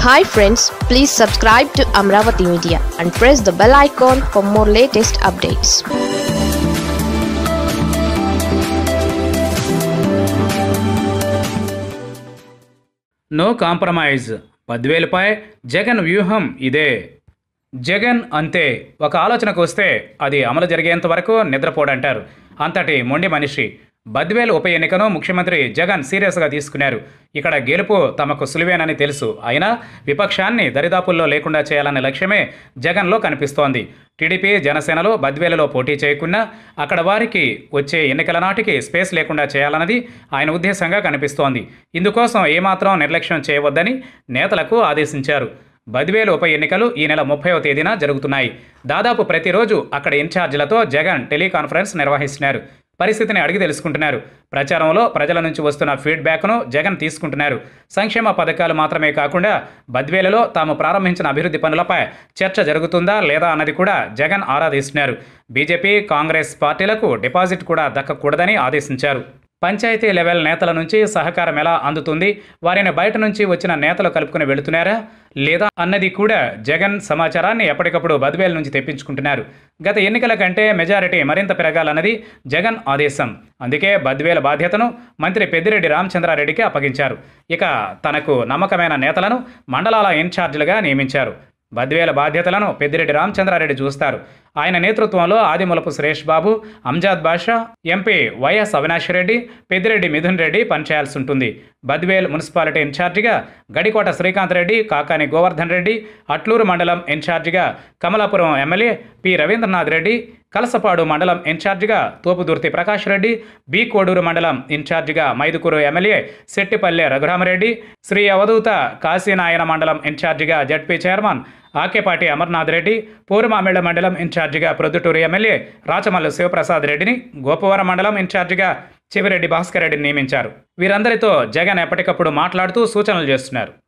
hi friends please subscribe to Amaravati media and press the bell icon for more latest updates no compromise పద్వేలపై జగన్ వ్యూహం ఇదే జగన్ అంతే ఒక ఆలోచనకు వస్తే అది అమలు జరిగేంత వరకు నిద్రపోడంటారు అంతటి మొండి మనిషి బద్వేల్ ఉప ఎన్నికను ముఖ్యమంత్రి జగన్ సీరియస్గా తీసుకున్నారు ఇక్కడ గెలుపు తమకు సులువేనని తెలుసు అయినా విపక్షాన్ని దరిదాపుల్లో లేకుండా చేయాలనే లక్ష్యమే జగన్లో కనిపిస్తోంది టీడీపీ జనసేనలో బద్వేలలో పోటీ చేయకున్నా అక్కడ వారికి వచ్చే ఎన్నికల నాటికి స్పేస్ లేకుండా చేయాలన్నది ఆయన ఉద్దేశంగా కనిపిస్తోంది ఇందుకోసం ఏమాత్రం నిర్లక్ష్యం చేయవద్దని నేతలకు ఆదేశించారు బద్వేలు ఉప ఎన్నికలు ఈ నెల ముప్పైవ తేదీన జరుగుతున్నాయి దాదాపు ప్రతిరోజు అక్కడ ఇన్ఛార్జీలతో జగన్ టెలికాన్ఫరెన్స్ నిర్వహిస్తున్నారు పరిస్థితిని అడిగి తెలుసుకుంటున్నారు ప్రచారంలో ప్రజల నుంచి వస్తున్న ఫీడ్బ్యాక్ను జగన్ తీసుకుంటున్నారు సంక్షేమ పథకాలు మాత్రమే కాకుండా బద్వేలలో తాము ప్రారంభించిన అభివృద్ధి పనులపై చర్చ జరుగుతుందా లేదా అన్నది కూడా జగన్ ఆరాధిస్తున్నారు బీజేపీ కాంగ్రెస్ పార్టీలకు డిపాజిట్ కూడా దక్కకూడదని ఆదేశించారు పంచాయతీ లెవెల్ నేతల నుంచి సహకారం ఎలా అందుతుంది వారిని బయట నుంచి వచ్చిన నేతలు కలుపుకుని వెళుతున్నారా లేదా అన్నది కూడా జగన్ సమాచారాన్ని ఎప్పటికప్పుడు బద్వేల్ నుంచి తెప్పించుకుంటున్నారు గత ఎన్నికల కంటే మెజారిటీ మరింత పెరగాలన్నది జగన్ ఆదేశం అందుకే బద్వేల బాధ్యతను మంత్రి పెద్దిరెడ్డి రామచంద్రారెడ్డికి అప్పగించారు ఇక తనకు నమ్మకమైన నేతలను మండలాల ఇన్ఛార్జీలుగా నియమించారు బద్వేల బాధ్యతలను పెద్దిరెడ్డి రామచంద్రారెడ్డి చూస్తారు ఆయన నేతృత్వంలో ఆదిమూలపు సురేష్ బాబు అంజాద్ బాషా ఎంపీ వైఎస్ అవినాష్ రెడ్డి పెద్దిరెడ్డి మిథున్ రెడ్డి పనిచేయాల్సి ఉంటుంది బద్వేల్ మున్సిపాలిటీ ఇన్ఛార్జిగా గడికోట శ్రీకాంత్ రెడ్డి కాకాని గోవర్ధన్ రెడ్డి అట్లూరు మండలం ఇన్ఛార్జిగా కమలాపురం ఎమ్మెల్యే పి రవీంద్రనాథ్ రెడ్డి కలసపాడు మండలం ఇన్ఛార్జిగా తోపుదుర్తి ప్రకాష్ రెడ్డి బి కోడూరు మండలం ఇన్ఛార్జిగా మైదుకూరు ఎమ్మెల్యే శెట్టిపల్లె రఘురామరెడ్డి శ్రీ అవధూత కాశీనాయన మండలం ఇన్ఛార్జిగా జడ్పీ చైర్మన్ ఆకేపాటి అమర్నాథ్ రెడ్డి పూర్మామిళ్ల మండలం ఇన్ఛార్జిగా ప్రొద్దుటూరు ఎమ్మెల్యే రాచమల్లు శివప్రసాద్ రెడ్డిని గోపవరం మండలం ఇన్ఛార్జిగా చివిరెడ్డి భాస్కర్ రెడ్డిని నియమించారు వీరందరితో జగన్ ఎప్పటికప్పుడు మాట్లాడుతూ సూచనలు చేస్తున్నారు